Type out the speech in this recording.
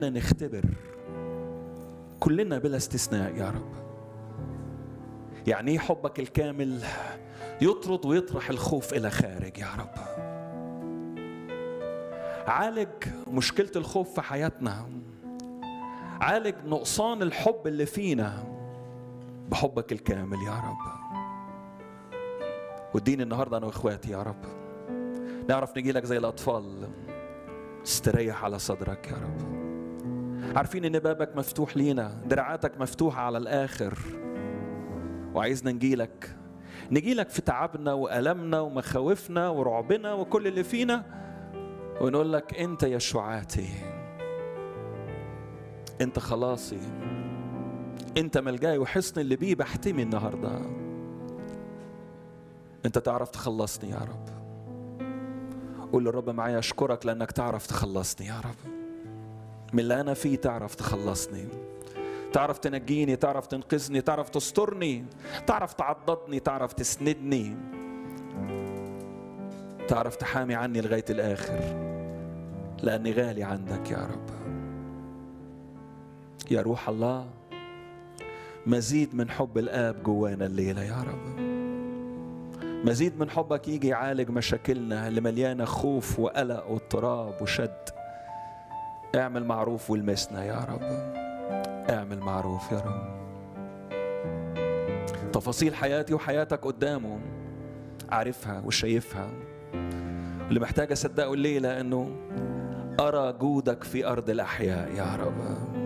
نختبر كلنا بلا استثناء يا رب يعني ايه حبك الكامل يطرد ويطرح الخوف الى خارج يا رب عالج مشكله الخوف في حياتنا عالج نقصان الحب اللي فينا بحبك الكامل يا رب واديني النهارده انا واخواتي يا رب نعرف نجي لك زي الاطفال استريح على صدرك يا رب عارفين ان بابك مفتوح لينا دراعاتك مفتوحه على الاخر وعايزنا نجيلك نجيلك في تعبنا والمنا ومخاوفنا ورعبنا وكل اللي فينا ونقول لك انت يشوعاتي انت خلاصي انت ملجاي وحصن اللي بيه بحتمي النهارده انت تعرف تخلصني يا رب قول للرب معايا اشكرك لانك تعرف تخلصني يا رب من اللي انا فيه تعرف تخلصني تعرف تنجيني تعرف تنقذني تعرف تسترني تعرف تعضدني تعرف تسندني تعرف تحامي عني لغايه الاخر لاني غالي عندك يا رب يا روح الله مزيد من حب الاب جوانا الليله يا رب مزيد من حبك يجي يعالج مشاكلنا اللي مليانه خوف وقلق واضطراب وشد اعمل معروف والمسنا يا رب اعمل معروف يا رب تفاصيل حياتي وحياتك قدامه عارفها وشايفها اللي محتاج اصدقه الليله انه ارى جودك في ارض الاحياء يا رب